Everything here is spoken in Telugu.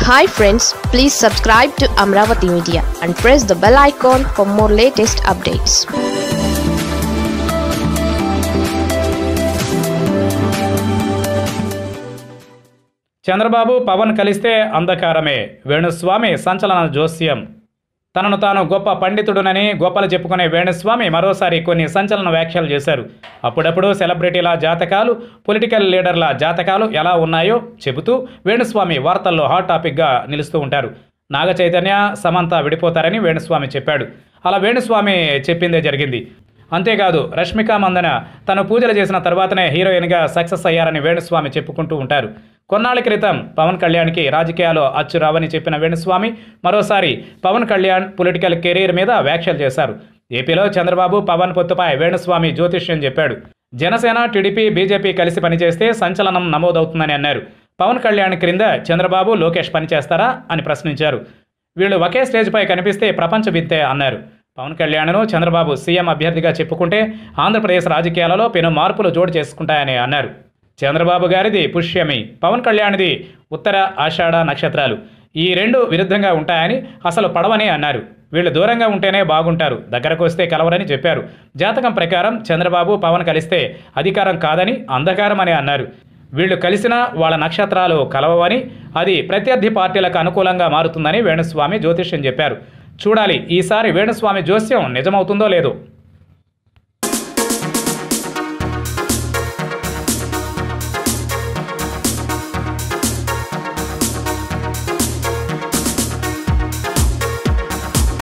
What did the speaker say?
hi friends please subscribe to Amaravati media and press the bell icon for more latest updates Chandrababu Pawan కలిస్తే అంధకారమే వేణుస్వామి సంచలన జోస్యం తనను తాను గొప్ప పండితుడునని గొప్పలు చెప్పుకునే వేణుస్వామి మరోసారి కొన్ని సంచలన వ్యాఖ్యలు చేశారు అప్పుడప్పుడు సెలబ్రిటీల జాతకాలు పొలిటికల్ లీడర్ల జాతకాలు ఎలా ఉన్నాయో చెబుతూ వేణుస్వామి వార్తల్లో హాట్ టాపిక్గా నిలుస్తూ ఉంటారు నాగ చైతన్య సమంత విడిపోతారని వేణుస్వామి చెప్పాడు అలా వేణుస్వామి చెప్పిందే జరిగింది అంతేకాదు రష్మిక మందన తను పూజలు చేసిన తర్వాతనే హీరోయిన్గా సక్సెస్ అయ్యారని వేణుస్వామి చెప్పుకుంటూ ఉంటారు కొన్నాళ్ల క్రితం పవన్ కళ్యాణ్కి రాజకీయాలు అచ్చు రావని చెప్పిన వేణుస్వామి మరోసారి పవన్ కళ్యాణ్ పొలిటికల్ కెరీర్ మీద వ్యాఖ్యలు చేశారు ఏపీలో చంద్రబాబు పవన్ పొత్తుపై వేణుస్వామి జ్యోతిష్యం చెప్పాడు జనసేన టీడీపీ బీజేపీ కలిసి పనిచేస్తే సంచలనం నమోదవుతుందని అన్నారు పవన్ కళ్యాణ్ క్రింద చంద్రబాబు లోకేష్ పనిచేస్తారా అని ప్రశ్నించారు వీళ్ళు ఒకే స్టేజ్పై కనిపిస్తే ప్రపంచ విత్తే అన్నారు పవన్ కళ్యాణ్ను చంద్రబాబు సీఎం అభ్యర్థిగా చెప్పుకుంటే ఆంధ్రప్రదేశ్ రాజకీయాలలో పెను మార్పులు చోటు చేసుకుంటాయని అన్నారు చంద్రబాబు గారిది పుష్యమి పవన్ కళ్యాణ్ది ఉత్తర ఆషాఢ నక్షత్రాలు ఈ రెండు విరుద్ధంగా ఉంటాయని అసలు పడవని అన్నారు వీళ్ళు దూరంగా ఉంటేనే బాగుంటారు దగ్గరకు వస్తే కలవరని చెప్పారు జాతకం ప్రకారం చంద్రబాబు పవన్ కలిస్తే అధికారం కాదని అంధకారం అని అన్నారు వీళ్ళు కలిసినా వాళ్ళ నక్షత్రాలు కలవవని అది ప్రత్యర్థి పార్టీలకు అనుకూలంగా మారుతుందని వేణుస్వామి జ్యోతిష్యం చెప్పారు చూడాలి ఈసారి వేణుస్వామి జోస్యం నిజమవుతుందో లేదో